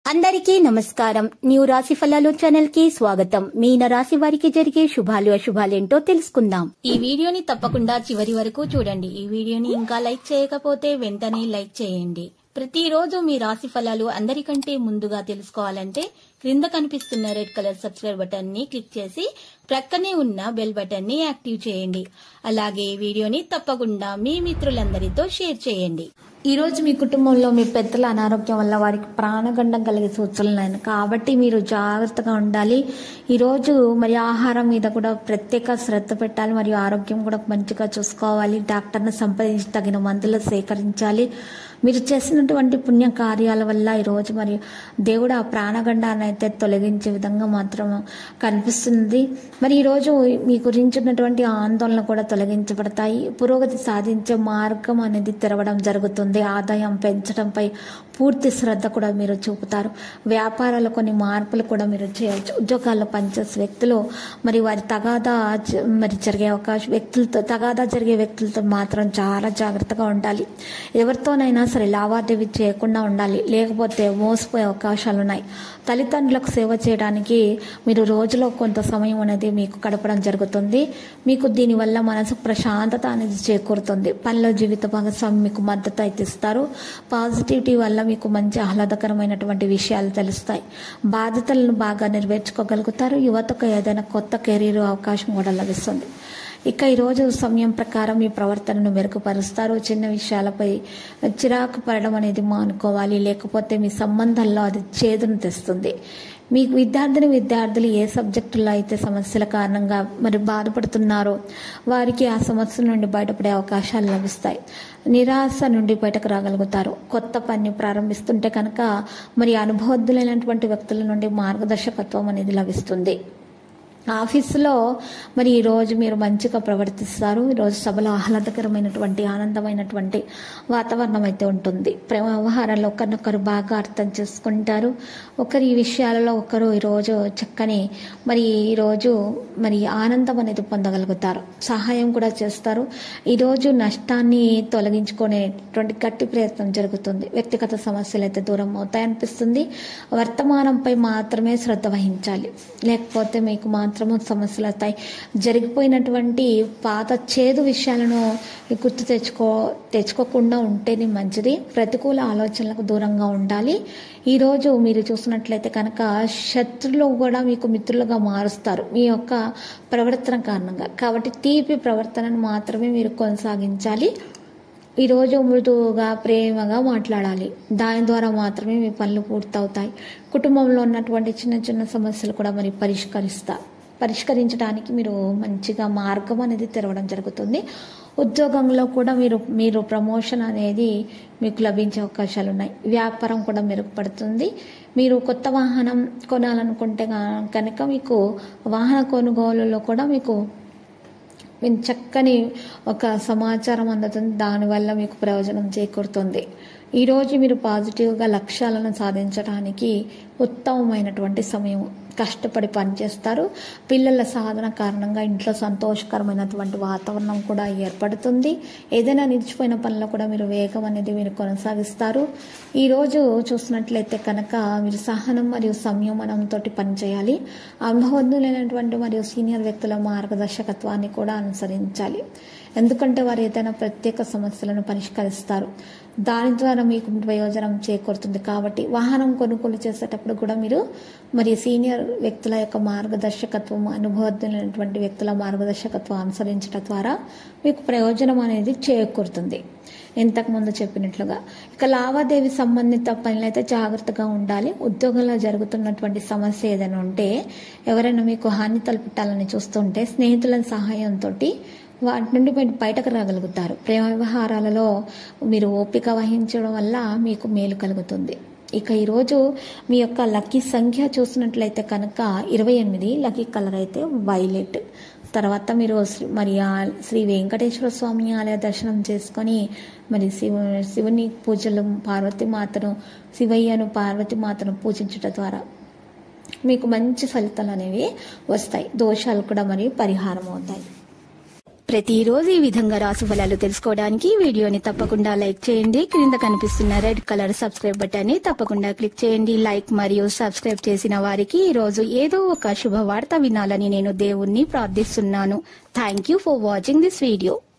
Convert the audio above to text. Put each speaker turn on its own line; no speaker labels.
అందరికీ నమస్కారం న్యూ రాశి ఫలాలు ఛానల్ కి స్వాగతం మీన రాశి వారికి జరిగే శుభాలు అశుభాలేంటో తెలుసుకుందాం ఈ వీడియోని తప్పకుండా చివరి వరకు చూడండి ఈ వీడియోని ఇంకా లైక్ చేయకపోతే వెంటనే లైక్ చేయండి ప్రతిరోజు మీ రాశి ఫలాలు అందరికంటే ముందుగా తెలుసుకోవాలంటే క్రింద కనిపిస్తున్న రెడ్ కలర్ సబ్స్క్రైబ్ బటన్ ని క్లిక్ చేసి ప్రక్కనే ఉన్న బెల్ బటన్ ని యాక్టివ్ చేయండి అలాగే ఈ వీడియోని తప్పకుండా మీ మిత్రులందరితో షేర్ చేయండి
ఈ రోజు మీ కుటుంబంలో మీ పెద్దల అనారోగ్యం వల్ల వారికి ప్రాణగండం కలిగే సూచనలు ఉన్నాయి కాబట్టి మీరు జాగ్రత్తగా ఉండాలి ఈరోజు మరి ఆహారం మీద కూడా ప్రత్యేక శ్రద్ధ పెట్టాలి మరియు ఆరోగ్యం కూడా మంచిగా చూసుకోవాలి డాక్టర్ని సంప్రదించి తగిన మందులు సేకరించాలి మీరు చేసినటువంటి పుణ్య కార్యాల వల్ల ఈరోజు మరి దేవుడు ఆ ప్రాణగండాన్ని అయితే తొలగించే విధంగా మాత్రం కనిపిస్తుంది మరి ఈరోజు మీ గురించి ఉన్నటువంటి ఆందోళన కూడా తొలగించబడతాయి పురోగతి సాధించే మార్గం అనేది తెరవడం జరుగుతుంది ఆదాయం పెంచడంపై పూర్తి శ్రద్ధ కూడా మీరు చూపుతారు వ్యాపారాలు కొన్ని మార్పులు కూడా మీరు చేయవచ్చు ఉద్యోగాల్లో పనిచేసే వ్యక్తులు మరి వారి తగాదా జ- మరి జరిగే అవకాశం వ్యక్తులతో తగాదా జరిగే వ్యక్తులతో మాత్రం చాలా జాగ్రత్తగా ఉండాలి ఎవరితోనైనా సరే లావాదేవీ చేయకుండా ఉండాలి లేకపోతే మోసపోయే అవకాశాలు ఉన్నాయి తల్లిదండ్రులకు సేవ చేయడానికి మీరు రోజులో కొంత సమయం అనేది మీకు గడపడం జరుగుతుంది మీకు దీనివల్ల మనసు ప్రశాంతత అనేది చేకూరుతుంది పనిలో జీవిత భాగస్వామి మీకు మద్దతు అయితే ఇస్తారు పాజిటివిటీ వల్ల మీకు మంచి ఆహ్లాదకరమైనటువంటి విషయాలు తెలుస్తాయి బాధ్యతలను బాగా నెరవేర్చుకోగలుగుతారు యువతకు ఏదైనా కొత్త కెరీర్ అవకాశం కూడా లభిస్తుంది ఇక ఈరోజు సమయం ప్రకారం మీ ప్రవర్తనను మెరుగుపరుస్తారు చిన్న విషయాలపై చిరాకు పడడం అనేది మానుకోవాలి లేకపోతే మీ సంబంధాల్లో అది చేదును తెస్తుంది మీకు విద్యార్థిని విద్యార్థులు ఏ సబ్జెక్టులో అయితే సమస్యల కారణంగా మరి బాధపడుతున్నారో వారికి ఆ సమస్యల నుండి బయటపడే అవకాశాలు లభిస్తాయి నిరాశ నుండి బయటకు రాగలుగుతారు కొత్త పని ప్రారంభిస్తుంటే కనుక మరి అనుభవజ్ఞులైనటువంటి వ్యక్తుల నుండి మార్గదర్శకత్వం అనేది లభిస్తుంది ఆఫీసులో మరి ఈరోజు మీరు మంచిగా ప్రవర్తిస్తారు ఈరోజు సభలో ఆహ్లాదకరమైనటువంటి ఆనందమైనటువంటి వాతావరణం అయితే ఉంటుంది ప్రేమ వ్యవహారాల్లో ఒకరినొకరు బాగా అర్థం చేసుకుంటారు ఒకరి ఈ విషయాలలో ఒకరు ఈరోజు చక్కని మరి ఈరోజు మరి ఆనందం అనేది పొందగలుగుతారు సహాయం కూడా చేస్తారు ఈరోజు నష్టాన్ని తొలగించుకునేటువంటి గట్టి ప్రయత్నం జరుగుతుంది వ్యక్తిగత సమస్యలు అయితే దూరం అవుతాయనిపిస్తుంది వర్తమానంపై మాత్రమే శ్రద్ధ వహించాలి లేకపోతే మీకు మాత్రము సమస్యలు వస్తాయి జరిగిపోయినటువంటి పాత చేదు విషయాలను గుర్తు తెచ్చుకో తెచ్చుకోకుండా ఉంటేనే మంచిది ప్రతికూల ఆలోచనలకు దూరంగా ఉండాలి ఈరోజు మీరు చూసినట్లయితే కనుక శత్రులు కూడా మీకు మిత్రులుగా మారుస్తారు మీ యొక్క ప్రవర్తన కారణంగా కాబట్టి తీపి ప్రవర్తనను మాత్రమే మీరు కొనసాగించాలి ఈరోజు మృదువుగా ప్రేమగా మాట్లాడాలి దాని ద్వారా మాత్రమే మీ పనులు పూర్తవుతాయి కుటుంబంలో ఉన్నటువంటి చిన్న చిన్న సమస్యలు కూడా మరి పరిష్కరిస్తారు పరిష్కరించడానికి మీరు మంచిగా మార్గం అనేది తెరవడం జరుగుతుంది ఉద్యోగంలో కూడా మీరు మీరు ప్రమోషన్ అనేది మీకు లభించే అవకాశాలు ఉన్నాయి వ్యాపారం కూడా మెరుగుపడుతుంది మీరు కొత్త వాహనం కొనాలనుకుంటే గా- కనుక మీకు వాహన కొనుగోలులో కూడా మీకు మీకు చక్కని ఒక సమాచారం అందుతుంది దానివల్ల మీకు ప్రయోజనం చేకూరుతుంది ఈరోజు మీరు పాజిటివ్గా లక్ష్యాలను సాధించడానికి ఉత్తమమైనటువంటి సమయం కష్టపడి పనిచేస్తారు పిల్లల సాధన కారణంగా ఇంట్లో సంతోషకరమైనటువంటి వాతావరణం కూడా ఏర్పడుతుంది ఏదైనా నిలిచిపోయిన పనులు కూడా మీరు వేగం అనేది మీరు కొనసాగిస్తారు ఈరోజు చూసినట్లయితే కనుక మీరు సహనం మరియు సంయమనంతో పనిచేయాలి అనుభవజ్ఞులైనటువంటి మరియు సీనియర్ వ్యక్తుల మార్గదర్శకత్వాన్ని కూడా అనుసరించాలి ఎందుకంటే వారు ఏదైనా ప్రత్యేక సమస్యలను పరిష్కరిస్తారు దాని ద్వారా మీకు ప్రయోజనం చేకూరుతుంది కాబట్టి వాహనం కొనుగోలు చేసేటప్పుడు కూడా మీరు మరి సీనియర్ వ్యక్తుల యొక్క మార్గదర్శకత్వం అనుభవజ్ఞులైనటువంటి వ్యక్తుల మార్గదర్శకత్వం అనుసరించడం ద్వారా మీకు ప్రయోజనం అనేది చేకూరుతుంది ఇంతకుముందు చెప్పినట్లుగా ఇక లావాదేవీ సంబంధిత పనులైతే జాగ్రత్తగా ఉండాలి ఉద్యోగంలో జరుగుతున్నటువంటి సమస్య ఏదైనా ఉంటే ఎవరైనా మీకు హాని తలపెట్టాలని చూస్తుంటే స్నేహితుల సహాయంతో వాటి నుండి మీరు బయటకు రాగలుగుతారు ప్రేమ వ్యవహారాలలో మీరు ఓపిక వహించడం వల్ల మీకు మేలు కలుగుతుంది ఇక ఈరోజు మీ యొక్క లక్కీ సంఖ్య చూసినట్లయితే కనుక ఇరవై ఎనిమిది లక్కీ కలర్ అయితే వైలెట్ తర్వాత మీరు శ్రీ- మరి ఆ శ్రీ వెంకటేశ్వర స్వామి ఆలయ దర్శనం చేసుకొని మరి శివ శివుని పూజలు పార్వతీమాతను శివయ్యను పార్వతీమాతను పూజించడం ద్వారా మీకు మంచి ఫలితాలు అనేవి వస్తాయి దోషాలు కూడా మరి పరిహారం అవుతాయి
ప్రతిరోజు ఈ విధంగా రాశి ఫలాలు తెలుసుకోవడానికి ఈ వీడియోని తప్పకుండా లైక్ చేయండి క్రింద కనిపిస్తున్న రెడ్ కలర్ సబ్స్క్రైబ్ బటన్ ని తప్పకుండా క్లిక్ చేయండి లైక్ మరియు సబ్స్క్రైబ్ చేసిన వారికి ఈ రోజు ఏదో ఒక శుభవార్త వినాలని నేను దేవుణ్ణి ప్రార్థిస్తున్నాను thank you for watching this video